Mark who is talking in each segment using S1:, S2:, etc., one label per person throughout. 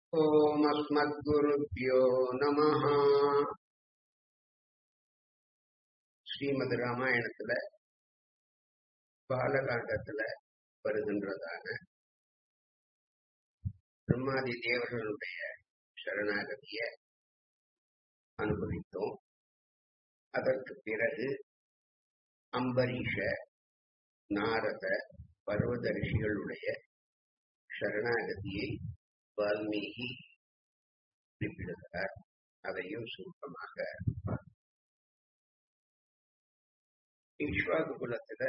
S1: ஓம் அஸ்மத்குருப்யோ நமஹ ஸ்ரீமத் ராமாயணத்துல பாலகாண்டத்துல வருகின்றதான பிரம்மாதி தேவர்களுடைய சரணாகதிய அனுபவித்தோம் அதற்கு பிறகு அம்பரீஷ நாரத பர்வத ரிஷிகளுடைய சரணாகதியை வால்மீகி குறிப்பிடுகிறார் அதையும் சுருக்கமாக ஈஸ்வாகு குலத்துல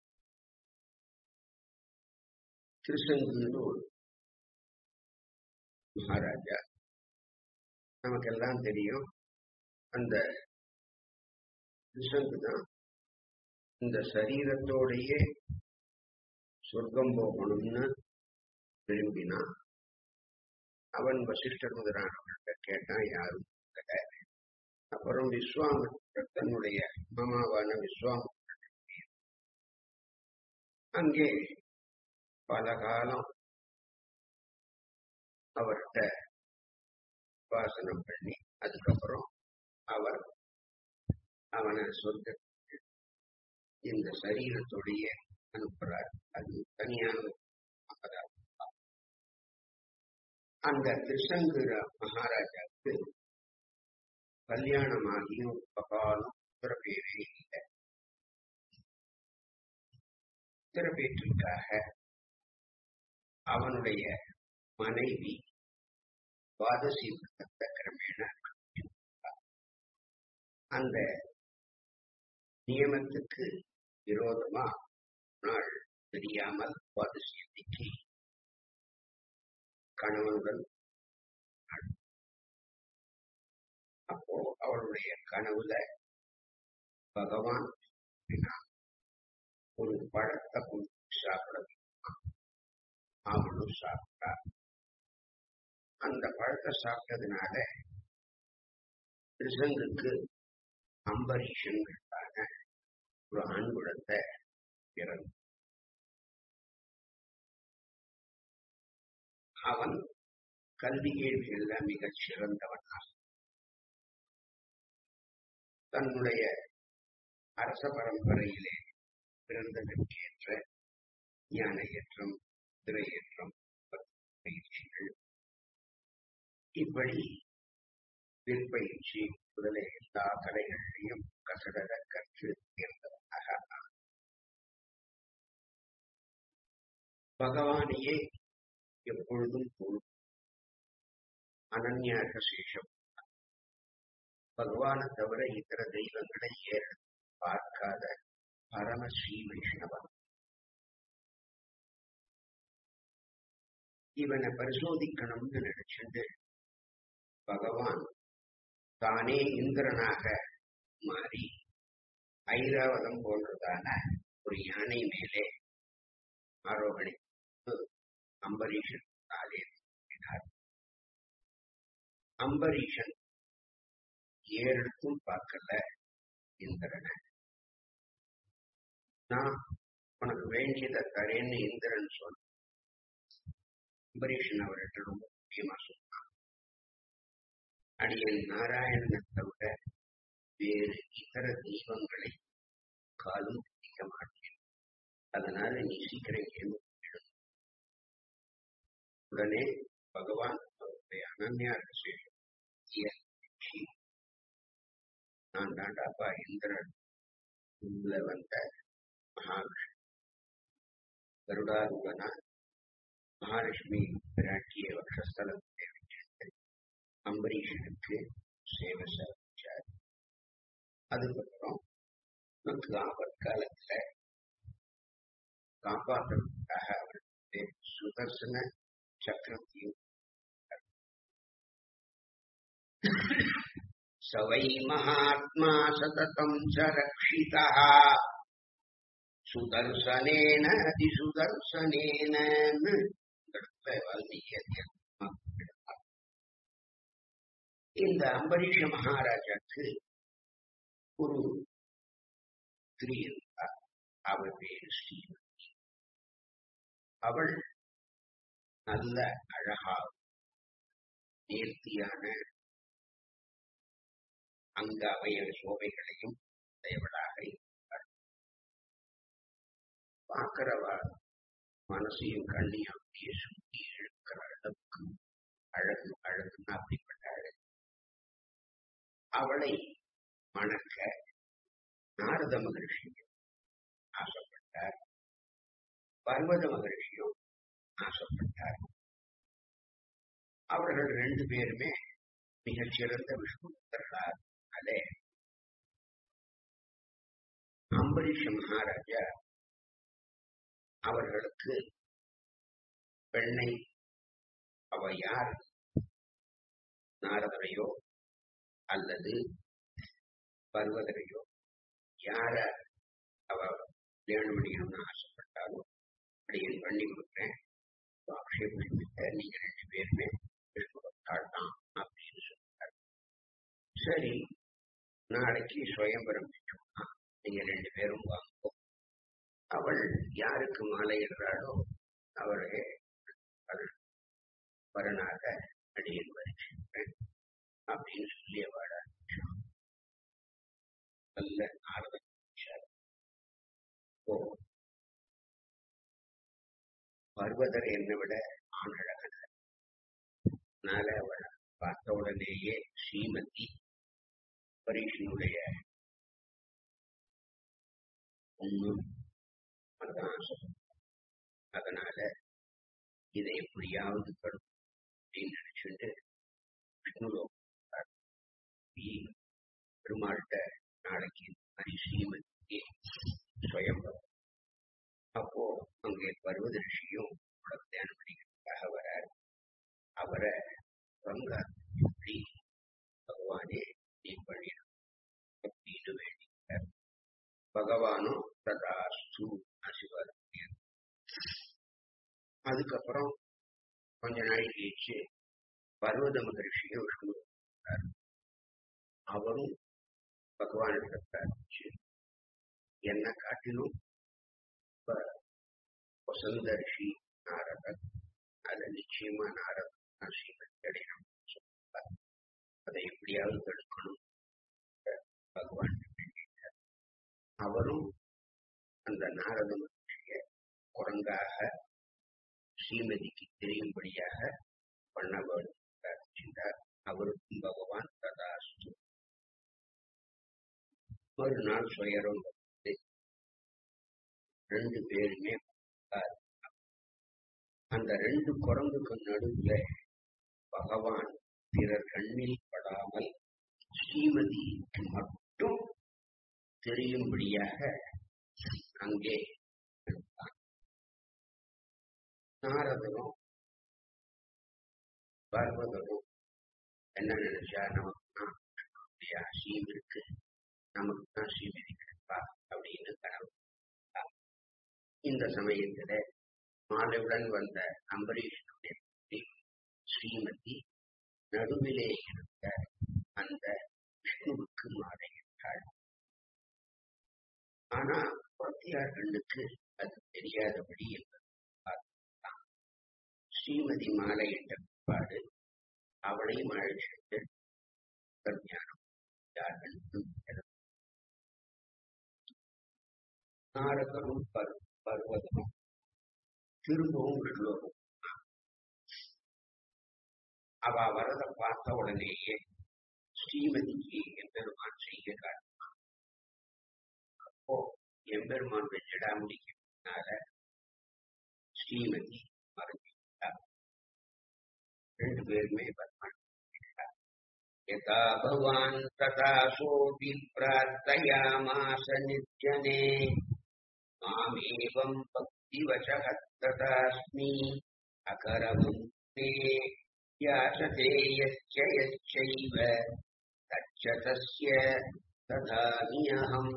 S1: திருசங்குன்னு ஒரு மகாராஜா நமக்கெல்லாம் தெரியும் அந்த திருசங்கு தான் இந்த சரீரத்தோடையே சொர்க்கம் போகணும்னு விரும்பினான் அவன் வசிஷ்டர் முதலானவர்கிட்ட கேட்டான் யாரும் கிடையாது அப்புறம் விஸ்வாமித்திரர் தன்னுடைய மாமாவான விஸ்வாமித்திரர் அங்கே பல காலம் அவர்கிட்ட வாசனம் பண்ணி அதுக்கப்புறம் அவர் அவனை சொர்க்கத்துக்கு இந்த சரீரத்தோடைய அனுப்புறார் அது தனியான அந்த திருசங்குர மகாராஜாவுக்கு கல்யாணமாகியும் பகாலம் உத்தரப்பேரே இல்லை உத்தரப்பேற்றுக்காக அவனுடைய மனைவி துவாதசி விரதத்தை கிரமேண அந்த நியமத்துக்கு விரோதமா நாள் தெரியாமல் துவாதசி அன்னைக்கு கணவனுடன் அப்போ அவளுடைய கனவுல பகவான் ஒரு பழத்தை கொண்டு சாப்பிட அவனும் சாப்பிட்டார் அந்த பழத்தை சாப்பிட்டதுனால திருசங்குக்கு அம்பரீஷன் ஒரு ஆண் குழந்தை பிறந்து அவன் கல்வி கேள்விகள்ல மிகச் சிறந்தவனாக தன்னுடைய அரச பரம்பரையிலே பிறந்ததற்கேற்ற ஞான ஏற்றம் திரையேற்றம் பயிற்சிகள் இப்படி விற்பயிற்சி முதலிய எல்லா கலைகளிலையும் கசடர கற்று தேர்ந்தவனாக பகவானையே எப்பொழுதும் போல் அனன்யாக சேஷம் பகவானை தவிர இதர தெய்வங்களை ஏற பார்க்காத பரம ஸ்ரீ வைஷ்ணவன் இவனை பரிசோதிக்கணும்னு நினைச்சுட்டு பகவான் தானே இந்திரனாக மாறி ஐராவதம் போன்றதான ஒரு யானை மேலே ஆரோகணித்து அம்பரீஷன் தாலே அம்பரீஷன் ஏறெடுத்தும் பார்க்கல இந்திரனை நான் உனக்கு வேண்டியதை தரேன்னு இந்திரன் சொன்ன அம்பரீஷன் அவர்கிட்ட ரொம்ப முக்கியமா சொன்னான் அடியன் நாராயணனை தவிர வேறு இதர தெய்வங்களை காலும் பிடிக்க மாட்டேன் அதனால நீ சீக்கிரம் கேள்வி உடனே பகவான் அவருடைய அனன்யா ரகசியம் நான் தாண்டாப்பா இந்திரன் உள்ள வந்த மகாவிஷ்ணு கருடாரூபனா மகாலட்சுமி பிராட்டிய வக்ஷஸ்தலத்தை வச்சிருந்து அம்பரீஷனுக்கு சேவை சாதிச்சார் அதுக்கப்புறம் நமக்கு ஆபத்காலத்துல காப்பாற்றுவதற்காக அவருக்கு சுதர்சன சக்கரத்தையும் சவை மகாத்மா சததம் ச ரக்ஷிதா சுதர்சனேன அதிசுதர்சனேன இந்த அம்பரீஷ மகாராஜாக்கு ஒரு ஸ்திரீ இருந்தார் அவள் பேரு ஸ்ரீமதி அவள் நல்ல அழகாக நேர்த்தியான அங்க அவய சோபைகளையும் உடையவளாக இருக்கிறார் பார்க்கிறவா மனசையும் கண்ணையும் அப்படியே சுற்றி இழுக்கிற அளவுக்கு அழகு அழகுன்னா அப்படிப்பட்ட அழகு அவளை மணக்க நாரத மகர்ஷியும் ஆசைப்பட்டார் பர்வத மகர்ஷியும் ஆசைப்பட்டார் அவர்கள் ரெண்டு பேருமே மிகச்சிறந்த விஷ்ணு பக்தர்களார் அதே அம்பரீஷ மகாராஜா அவர்களுக்கு பெண்ணை அவ யார் நாரதரையோ அல்லது பர்வதரையோ யார அவ வேணுமணியம்னு ஆசைப்பட்டாலும் அப்படின்னு பண்ணி கொடுக்குறேன் ஆக்ஷேபிட்ட நீங்க ரெண்டு பேருமே விஷ்ணுபக்தாள் தான் அப்படின்னு சொல்லிட்டார் சரி நாளைக்கு சுயம்பரம் பெற்றோம்னா நீங்க ரெண்டு பேரும் வாங்குவோம் அவள் யாருக்கு மாலையிடுறாளோ அவளே வரனாக அடியன் வருகின்றேன் அப்படின்னு சொல்லி அவள் நல்ல நாரதன் ஓ பர்வதர் என்னை விட ஆணழகனர் அதனால அவள் பார்த்த உடனேயே ஸ்ரீமதி பரீஷனுடைய ஒண்ணு அதுதான் ஆசைப்பட்டார். அதனால இதை எப்படியாவது கடும் அப்படின்னு நினைச்சுட்டு விஷ்ணுலோகம் பெருமாள்கிட்ட நாளைக்கு இந்த மாதிரி ஸ்ரீமதி சுயம்பரம் அப்போ அங்கே பர்வத ரிஷியும் உலக தியானம் பண்ணிக்கிறதுக்காக வரார் அவரை பங்க எப்படி பகவானே நீ பண்ணிடும் அப்படின்னு வேண்டிக்கிறார் பகவானும் ததாஸ்து ஆசீர்வாதம் பண்ணியார். அதுக்கப்புறம் கொஞ்ச நாள் கழிச்சு பர்வத மகரிஷியும் விஷ்ணு வந்தார். அவரும் பகவானிடத்தை பிரார்த்திச்சு என்ன காட்டிலும் இப்ப வசந்த ரிஷி நாரதர் அதுல நிச்சயமா நாரதர் ஸ்ரீமதி அடையணும் சொல்றார். அதை எப்படியாவது தடுக்கணும் பகவான் வேண்டிட்டார். அவரும் அந்த நாரத மகர்ஷிய குரங்காக ஸ்ரீமதிக்கு தெரியும்படியாக பண்ண வேண்டும் பிரார்த்தித்தார். அவருக்கும் பகவான் ததாஸ்து மறுநாள் சுயரம் வந்து ரெண்டு பேருமே பார்த்தார். அந்த ரெண்டு குரங்குக்கு நடுவுல பகவான் பிறர் கண்ணில் படாமல் ஸ்ரீமதிக்கு மட்டும் தெரியும்படியாக அங்கே நின்றான். நாரதனும் பர்வதனும் என்ன நினைச்சா நமக்கு தான் நம்முடைய அசீம் இருக்கு நமக்கு தான் ஸ்ரீமதி கிடைப்பா அப்படின்னு கனவு கண்டார். இந்த சமயத்துல மாலையுடன் வந்த அம்பரீஷனுடைய புத்தி ஸ்ரீமதி நடுவிலே இருந்த அந்த விஷ்ணுவுக்கு மாலையிட்டாள் ஆனா குழந்தையார் கண்ணுக்கு அது தெரியாதபடி என்பது பார்த்துதான். ஸ்ரீமதி மாலையிட்ட பிற்பாடு அவளையும் அழைச்சிட்டு ஞானம் யார்கள் நாரதனும் பர் பர்வதனும் திரும்பவும் விஷ்ணுவும் அவ வரத பார்த்த உடனேயே ஸ்ரீமதிக்கு எம்பெருமான் செய்ய காட்டினான் அப்போ எம்பெருமான் வெஞ்சிடாமலிக்கு பின்னால ஸ்ரீமதி மறைஞ்சிட்டார் ரெண்டு பேருமே பகவான் यथा भवान् तथा सोऽपि प्रार्थयामास नित्यने मामेवम् भक्तिवशः तथास्मि अकरवम् ते याचते यश्च यश्चैव तच्च तस्य ததாமி அகம்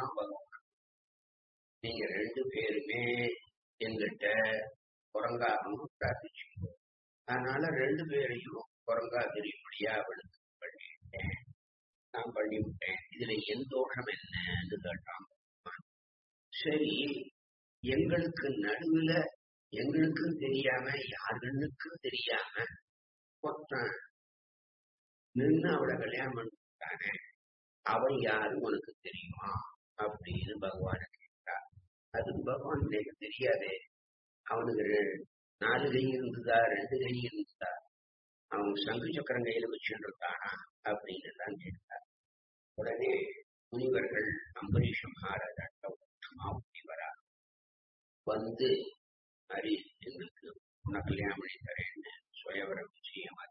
S1: நீங்க ரெண்டு பேருமே எங்கிட்ட குரங்காகவும் பிரார்த்திச்சீங்க அதனால ரெண்டு பேரையும் குரங்கா தெரியும்படியா அவளுக்கு பண்ணிவிட்டேன் நான் பண்ணிவிட்டேன் இதுல என் தோஷம் என்னன்னு கேட்டான் சரி எங்களுக்கு நடுவுல எங்களுக்கும் தெரியாம யாருன்னுக்கும் தெரியாம ஒருத்தன் நின்று அவளை கல்யாணம் பண்ணிட்டானே அவன் யாரு உனக்கு தெரியுமா அப்படின்னு பகவான கேட்டார் அதுக்கு பகவான் எனக்கு தெரியாதே அவனுக்கு ரெ- நாலு கை இருந்ததா ரெண்டு கை இருந்ததா அவன் சங்கு சக்கரம் கையில வச்சுட்டு இருக்கானா அப்படின்னு எல்லாம் கேட்டார் உடனே முனிவர்கள் அம்பரீஷ மகாராஜாட்ட ஒற்றுமா முனிவரா வந்து மாதிரி எங்களுக்கு உன்னை கல்யாணம் பண்ணி தரேன்னு சுயவரம் நிச்சயமா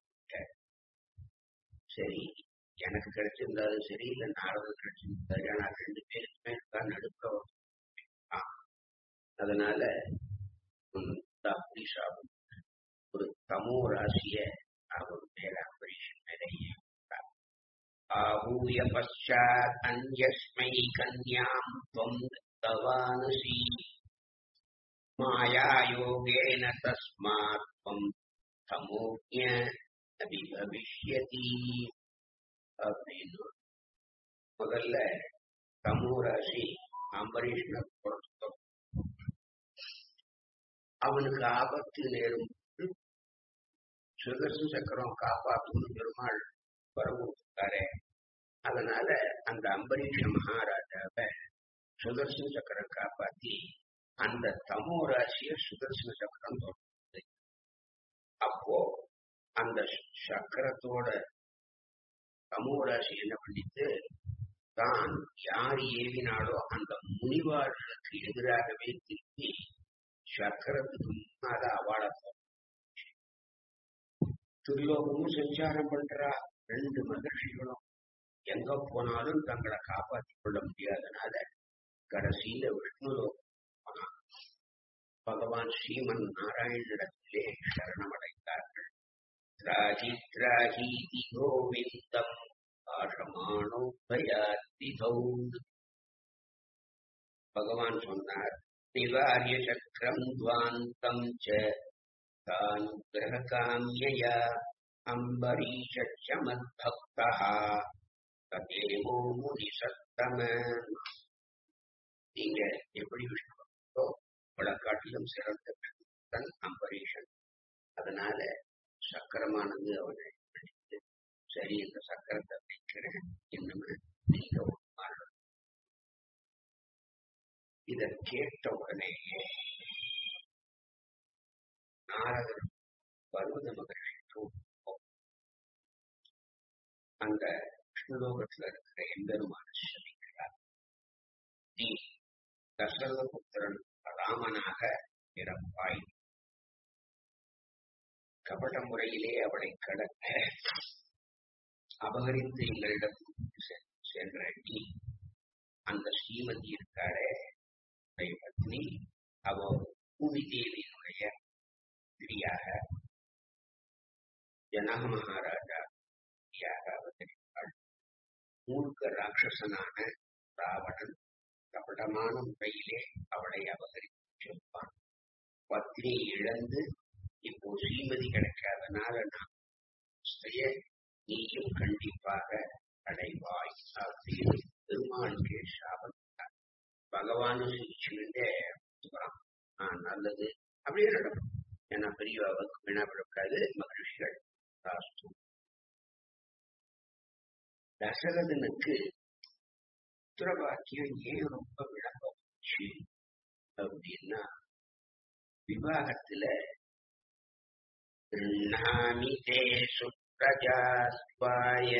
S1: சரி எனக்கு கிடைச்சிருந்தாலும் சரி இல்ல நாரதன் கிடைச்சிருந்தாரு ஆனா ரெண்டு பேருக்குமே தான் நடுக்க ஆ. அதனால உம், இந்த அம்பரீஷாவும் ஒரு தமோ ராசிய அவர் மேல அம்பரீஷன் மேல ஏவிட்டார். आहूय पश्चात् अन्यस्मै कन्यां त्वं दत्तवानसि मायायोगेन तस्मात् त्वं तमोज्ञ அபிபவிஷ்யதி அப்படின்னு முதல்ல தமோராசி அம்பரீஷ்ண பொருத்தம் அவனுக்கு ஆபத்து நேரும் போது சுதர்சன சக்கரம் காப்பாற்றும் பெருமாள் வரம் கொடுத்தாரே அதனால அந்த அம்பரீஷ மகாராஜாவை சுதர்சன சக்கரம் காப்பாத்தி அந்த தமோ ராசிய சுதர்சன சக்கரம் தொடர்ந்தது அப்போ அந்த சக்கரத்தோட தமோ ராசி என்ன பண்ணிட்டு தான் யார் ஏவினாலோ அந்த முனிவார்களுக்கு எதிராகவே திருப்பி சக்கரத்துக்கு முன்னால அவாள திருலோகமும் சஞ்சாரம் பண்றா ரெண்டு மகிழ்ச்சிகளும் எங்க போனாலும் தங்களை காப்பாற்றிக் கொள்ள முடியாதனால கடைசியில விஷ்ணுலோகம் போனான் பகவான் ஸ்ரீமன் நாராயணனிடத்திலே சரணமடைந்தார்கள் திராகி திராகீதி கோவிந்தம் ஆஷமானோ பயாத்திதௌ பகவான் சொன்னார் நிவாரிய சக்கரம் துவாந்தம் ச தான் கிரகாமியா அம்பரீஷமத்பக்தா ததேவோ முனி சத்தம நீங்க எப்படி விஷ்ணு பக்தோ வழக்காட்டிலும் சிறந்த தன் அம்பரீஷன் அதனால சக்கரமானது அவனை பிடித்து சரி இந்த சக்கரத்தை வைக்கிறேன் இன்னும் நீங்க ஒரு நாள் இத கேட்ட உடனேயே நாரதர் பருவத மகரிஷிக்கும் அந்த விஷ்ணுலோகத்துல இருக்கிற எம்பெருமான சொல்லிக்கிறார் நீ தசரத புத்திரன் ராமனாக பிறப்பாய் கபட முறையிலே அவளை கடக்க அபகரித்து எங்களிடம் செ- சென்ற நீ அந்த ஸ்ரீமதி இருக்காளே உடைய பத்னி அவ பூமி தேவியினுடைய ஸ்திரியாக ஜனக மகாராஜா ஸ்திரியாக அவதரித்தாள் மூர்க்க ராட்சசனான ராவணன் கபடமான முறையிலே அவளை அபகரித்திருப்பான் பத்னி இழந்து இப்போ ஸ்ரீமதி கிடைக்காதனால நான் ஸ்திரிய நீயும் கண்டிப்பாக அடைவாய் அப்படின்னு பெருமாளுக்கு சாபத்தார் பகவானும் சிரிச்சுக்கிட்டே சொல்றான் ஆ நல்லது அப்படியே நடக்கும் ஏன்னா பெரியவாவுக்கு வீணாப்படக்கூடாது மகிழ்ச்சிகள் ராஸ்து தசரதனுக்கு புத்திரபாக்கியம் ஏன் ரொம்ப விளம்பச்சு அப்படின்னா விவாகத்துல கிருண்ணாமி தே சுப்ரஜாஸ்வாய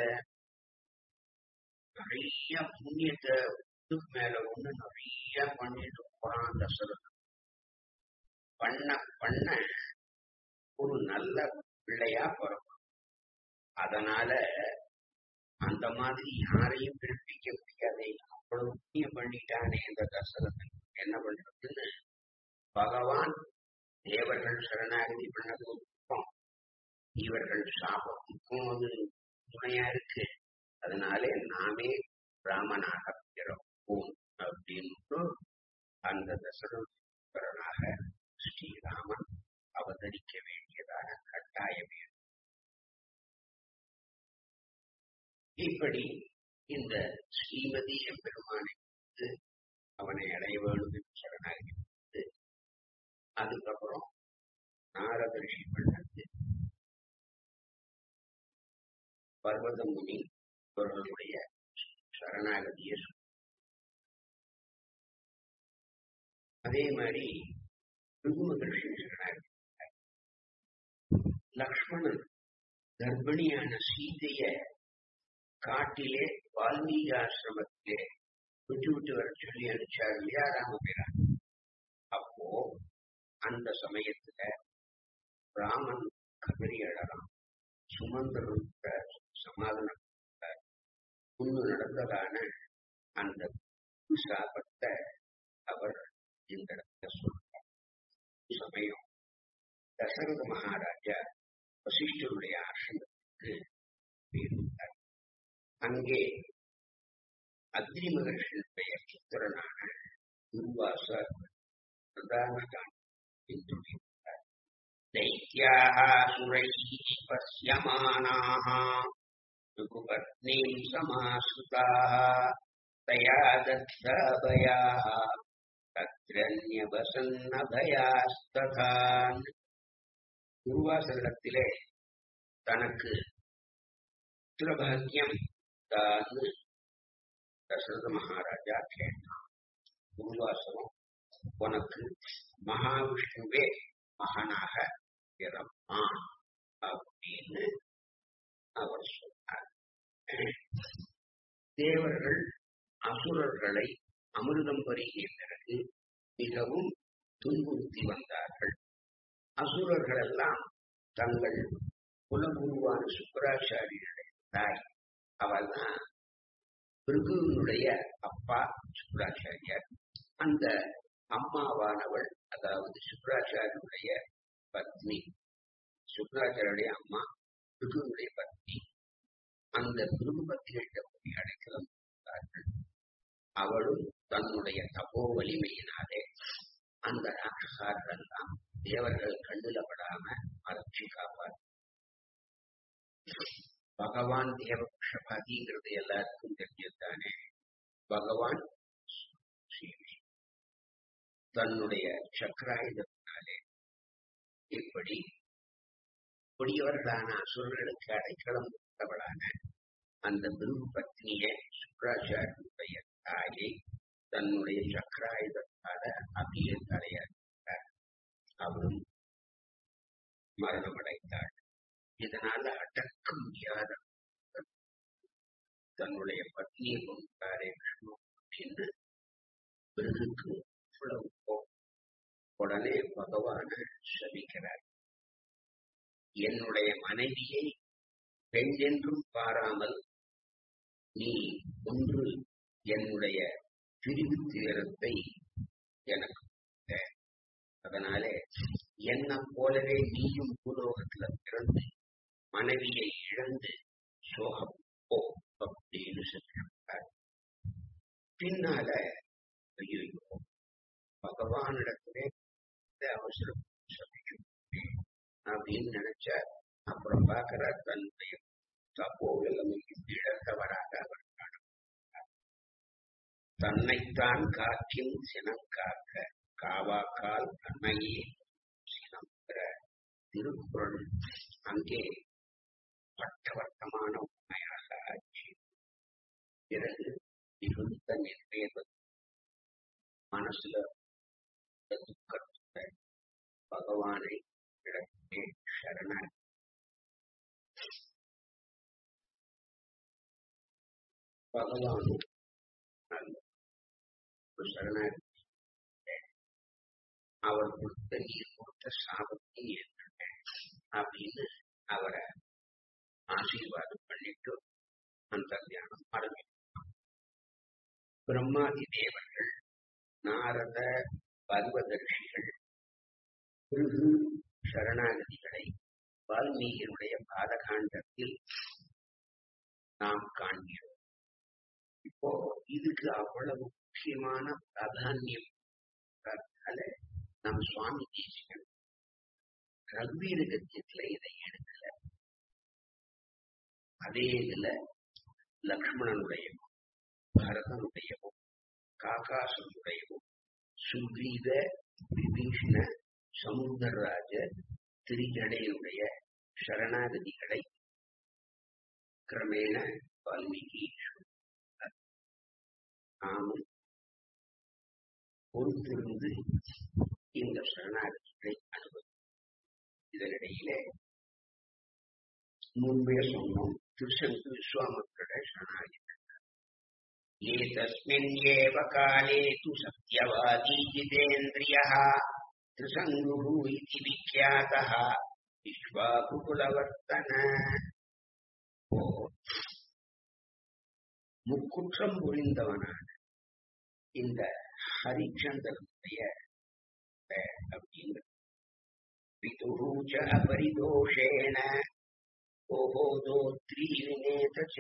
S1: நிறைய புண்ணியத்தை ஒண்ணுக்கு மேல ஒண்ணு நிறைய பண்ணிட்டு போறான் தசரதன் பண்ண பண்ண ஒரு நல்ல பிள்ளையா பிறக்கும் அதனால அந்த மாதிரி யாரையும் பிறப்பிக்க முடியாதே அவ்வளவு புண்ணியம் பண்ணிட்டானே இந்த தசரதன் என்ன பண்றதுன்னு பகவான் தேவர்கள் சரணாகதி பண்ணது ஒரு குற்றம் இவர்கள் சாபத்துக்கும் அது துணையா இருக்கு அதனாலே நாமே ராமனாக பிறப்போம் அப்படின்னு அந்த தசரதனாக ஸ்ரீராமன் அவதரிக்க வேண்டியதான கட்டாயம் ஏற்பட்டது. இப்படி இந்த ஸ்ரீமதி எம்பெருமானை வந்து அவனை அடைய வேண்டும் என்று சரணாகி வந்து அதுக்கப்புறம் நாரத ரிஷி பண்ணது பர்வத முனி இவர்களுடைய சரணாகதியை சொல்~ அதே மாதிரி பிருகுமகர்ஷி சரணாகதி லக்ஷ்மணன் கர்ப்பிணியான சீதைய காட்டிலே வால்மீகி ஆசிரமத்திலே விட்டு விட்டு வர சொல்லி அனுப்பிச்சார் இல்லையா ராமபிரான் அப்போ அந்த சமயத்துல ராமன் கதறி அழறான் சுமந்திரனுக்க சமாதானம் முன்னு நடந்ததான அந்த சாபத்தை அவர் இந்த இடத்துல சொல்றார் சமயம் தசரத மகாராஜா வசிஷ்டருடைய ஆசிரமத்துக்கு போயிருந்தார் அங்கே அக்னி மகர்ஷியுடைய புத்திரனான துர்வாசர் பிரதான காண்டிருந்தார் दैत्याः सुरैः पश्यमानाः ऋकुपत्नीम् समाश्रिताः तया दत्ताभयाः तत्रन्यवसन्नभयास्तथान् துர்வாசனிடத்திலே தனக்கு புத்திரபாகியம் தான்னு தசரத மகாராஜா கேட்டான் துர்வாசனம் உனக்கு மகாவிஷ்ணுவே மகனாக பிறப்பான் அப்படின்னு அவர் சொன்னார் தேவர்கள் அசுரர்களை அமிர்தம் பருகிய பிறகு மிகவும் துன்புறுத்தி வந்தார்கள் அசுரர்கள் எல்லாம் தங்கள் குலகுருவான சுக்கராச்சாரியருடைய தாய் அவள் தான் பிருகுவினுடைய அப்பா சுக்கராச்சாரியார் அந்த அம்மாவானவள் அதாவது சுக்கராச்சாரியருடைய பத்னி சுக்கராச்சாரியருடைய அம்மா பிருகுனுடைய பத்னி அந்த பிருகு பத்னிகிட்ட போய் அடைக்கலம் கொடுத்தார்கள் அவளும் தன்னுடைய தபோ வலிமையினாலே அந்த ராட்சசார்கள் எல்லாம் தேவர்கள் கண்ணுல படாம மறைச்சு காப்பார் பகவான் தேவபக்ஷபாதிங்கிறது எல்லாருக்கும் தெரிஞ்சதுதானே பகவான் ஸ்ரீ தன்னுடைய சக்கராயுதத்தினாலே இப்படி கொடியவர்களான அசுரர்களுக்கு அடைக்கலம் கொடுத்தவளான அந்த பிருகு பத்னிய சுக்கராச்சாரியனுடைய தாயை தன்னுடைய சக்கராயுதத்தால அபிய தலையாட்டார் அவரும் மரணம் அடைந்தாள் இதனால அடக்க முடியாத தன்னுடைய பத்னியை கொண்டாரே விஷ்ணு அப்படின்னு பிறகுக்கு இவ்வளவு கோபம். உடனே பகவான சபிக்கிறார் என்னுடைய மனைவியை பெண் என்றும் பாராமல் நீ ஒன்று என்னுடைய பிரிவு துயரத்தை எனக்கு கொடுத்த. அதனாலே என்ன போலவே நீயும் பூலோகத்துல பிறந்து மனைவியை இழந்து சோகம் போ அப்படின்னு சொல்லியிருக்கார் பின்னால ஐயோ பகவானிடத்திலே இந்த அவசரம் சபிக்கும் அப்படின்னு நினைச்சார் அப்புறம் பார்க்கிறார் தன்னுடைய தப்போ நிலைமைக்கு இழந்தவராக அவர் காணப்படுகிறார் தன்னைத்தான் காற்றின் சினம் காக்க காவாக்கால் தன்னையே சினம்ங்கிற திருக்குறள் அங்கே பட்டவர்த்தமான உண்மையாக ஆச்சு பிறகு மிகுந்த நிர்வேதம் மனசுல இந்த துக்கத்தை பகவானை இடத்திலே சரணாகி பகவானும் நல்ல ஒரு சரணாகி அவர் கொடுத்த நீர் கொடுத்த சாபத்தை ஏற்றுட்டேன் அப்படின்னு அவரை ஆசீர்வாதம் பண்ணிட்டு அந்த தியானம் ஆரம்பித்தார் பிரம்மாதி தேவர்கள் நாரத பர்வதர்ஷிகள் பிருகு சரணாகதிகளை வால்மீகியினுடைய பாதகாண்டத்தில் நாம் காண்கிறோம் இப்போ இதுக்கு அவ்வளவு முக்கியமான பிராதானியம் இருக்கிறதுனால நம் சுவாமி தேசிகன் ரகுவீர கத்தியத்துல இதை எடுக்கல அதே இதுல லக்ஷ்மணனுடையவும் பரதனுடையவும் காகாசனுடையவும் சுக்ரீவ விபீஷண சமுந்தரராஜ திரிஜடையுடைய சரணாகதிகளை கிரமேண வால்மீகி நாமும் பொறுத்திருந்து இந்த சரணாகதிகளை அனுபவி இதனிடையிலே முன்பே சொன்னோம் திருசங்கு விஸ்வாமித்திர சரணாகதி एतस्मिन् एव काले तु सत्यवादी जितेन्द्रियः त्रिसङ्गुः इति विख्यातः விஸ்வாகுகுலவர்த்தன முக்குற்றம் புரிந்தவனான இந்த ஹரிச்சந்திரனுடைய அப்படிங்கிற பிதுரூச்ச அபரிதோஷேண ஓஹோதோத்ரி வினேத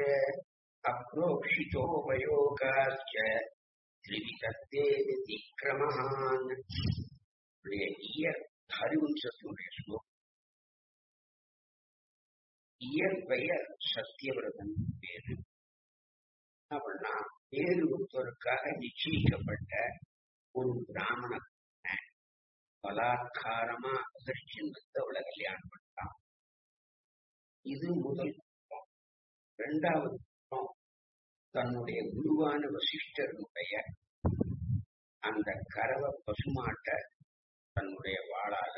S1: அப்ரோக்ஷிதோபயோகாச்ச திரிவிதத்தே விதிக்கிரமஹான் இயற் ஹரிவம்சத்தினுடைய ஸ்லோகம் இயற்பெயர் சத்தியவிரதன் பேரு அப்படின்னா பேரு ஒருத்தருக்காக நிச்சயிக்கப்பட்ட ஒரு பிராமண பலாத்காரமா அகர்ச்சின்னு அவளை கல்யாணம் பண்ணான் இது முதல் குற்றம் இரண்டாவது குற்றம் தன்னுடைய குருவான வசிஷ்டருடைய அந்த கரவ பசுமாட்ட தன்னுடைய வாழால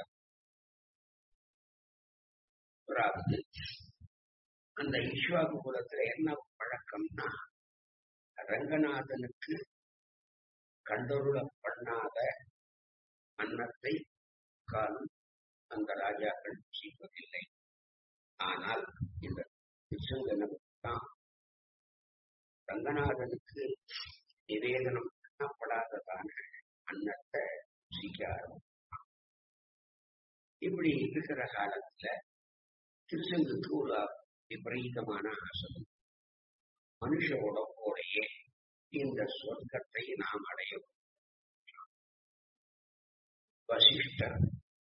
S1: அதாவது அந்த ஈஸ்வாகு குலத்துல என்ன பழக்கம்னா ரங்கநாதனுக்கு கண்டொருள பண்ணாத அன்னத்தை காலம் அந்த ராஜாக்கள் செய்வதில்லை ஆனால் இந்த திருசங்கனம் ரங்கநாதனுக்கு நிவேதனம் பண்ணப்படாததான அன்னத்தை ருசிக்க ஆரம்பித்தான் இப்படி இருக்கிற காலத்துல திருசங்குக்கு ஒரு விபரீதமான ஆசை மனுஷ உடம்போடையே இந்த சொர்க்கத்தை நாம் அடைய வசிஷ்டர்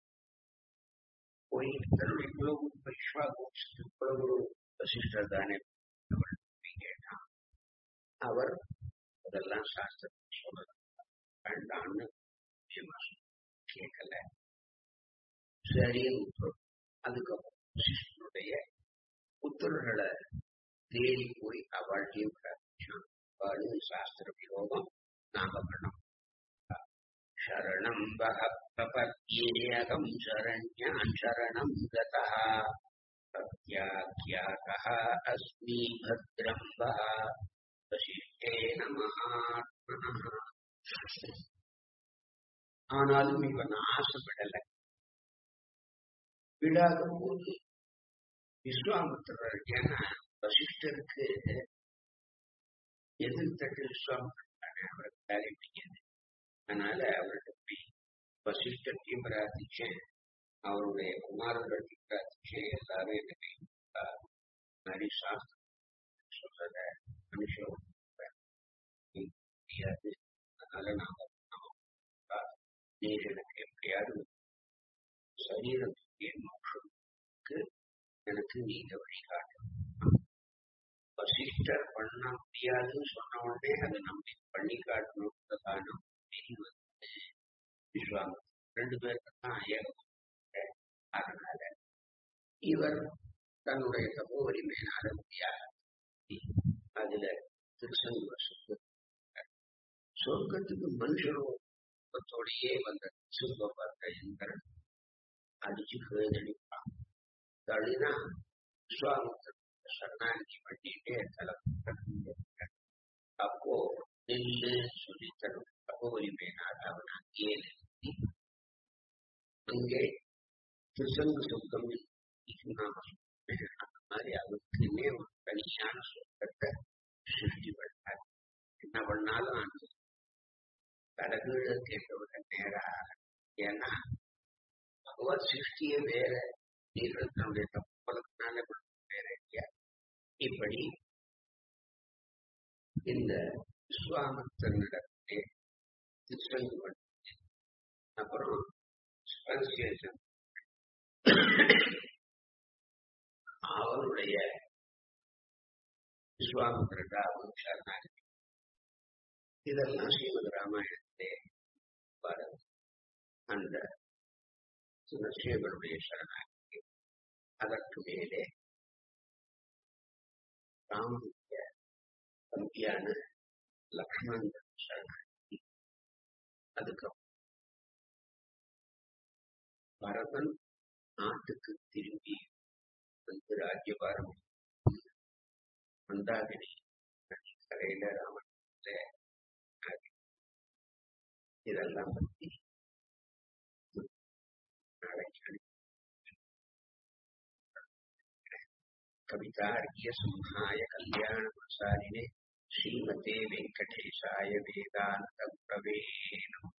S1: போய் தன்னுடைய குலவு விஸ்வாகோஷத்து குலகுரு வசிஷ்டர் தானே கேட்டான் அவர் அதெல்லாம் சாஸ்திரத்தை சொல்லல வேண்டான்னு கேட்கல சரின்னு அதுக்கப்புறம் வசிஷ்டனுடைய புத்திரர்களை தேடி போய் அவள்கிட்டையும் பிரார்த்திச்சான் அவளு சாஸ்திர விரோதம் நாம பண்ணோம் शरणं वः प्रपद्येऽहं शरण्यान् शरणं गतः प्रत्याख्यातः अस्मि भद्रं वः वसिष्ठेन महात्मनः ஆனாலும் இவன் ஆசைப்படல விடாத போது விஸ்வாமித்திரர் ஏன்னா வசிஷ்டருக்கு எதிர்த்தட்டு விஸ்வாமித்திரர் அவருக்கு வேலை பிடிக்காது அதனால அவர்கிட்ட போய் வசிஷ்டத்தையும் பிரார்த்திச்சேன் அவருடைய குமாரர்களையும் பிரார்த்திச்சேன் எல்லாரும் எனக்கு மாதிரி சாஸ்திரம் சொல்றத மனுஷன் முடியாது அதனால நாம நீர் எனக்கு எப்படியாவது சரீரத்துக்கு மோஷத்துக்கு எனக்கு நீங்க வழிகாட்டணும் வசிஷ்டர் பண்ண முடியாதுன்னு சொன்ன உடனே அதை நம்ம பண்ணி காட்டணுன்றதான செய்தி வந்து விஸ்வாமி ரெண்டு பேருக்கு தான் ஏகம் அதனால இவர் தன்னுடைய தப்போ வலிமையினால முடியாது அதுல திருசங்கு வருஷத்து சொர்க்கத்துக்கு மனுஷரோடயே வந்த சிற்ப பார்த்த இந்திரன் அடிச்சு கேதடிப்பான் தள்ளினா விஸ்வாமித்திர சரணாகி பண்ணிட்டே தலை அப்போ நின்று சொல்லி தரும் தகவலிமையினால் அவன் அங்கேயே நிறுத்தி அங்கே திருசங்கு சொர்க்கம் நாம அந்த மாதிரி அவருக்குமே ஒரு தனியான சொர்க்கத்தை சிருஷ்டி பண்ணார் என்ன பண்ணாலும் அந்த கடகீழ கேட்டவுடன் நேராக ஏன்னா பகவத் சிருஷ்டிய வேற நீங்கள் தன்னுடைய தப்புனால வேற இல்லையா இப்படி இந்த விஸ்வாமித்திரனிடத்திலே திருசங்கு பண்ணி அப்புறம் ஸ்பென்சியேஷன் அவருடைய விஸ்வாமித்திரா அவன் சரணாகி இதெல்லாம் ஸ்ரீமத் ராமாயணத்திலே வருது அந்த சுனசேவருடைய சரணாகி அதற்கு மேலே ராமனுடைய தம்பியான லக்ஷ்மணன் சரணாகி அதுக்கப்புறம் பரதன் நாட்டுக்கு திரும்பி வந்து ராஜ்யபாரம் மந்தாகினி கரையில ராமன் இதெல்லாம் பத்தி நாளைக்கு कवितार्क्य सिंहाय कल्याणप्रसारिणे श्रीमते वेङ्कटेशाय वेदान्तप्रवेणम्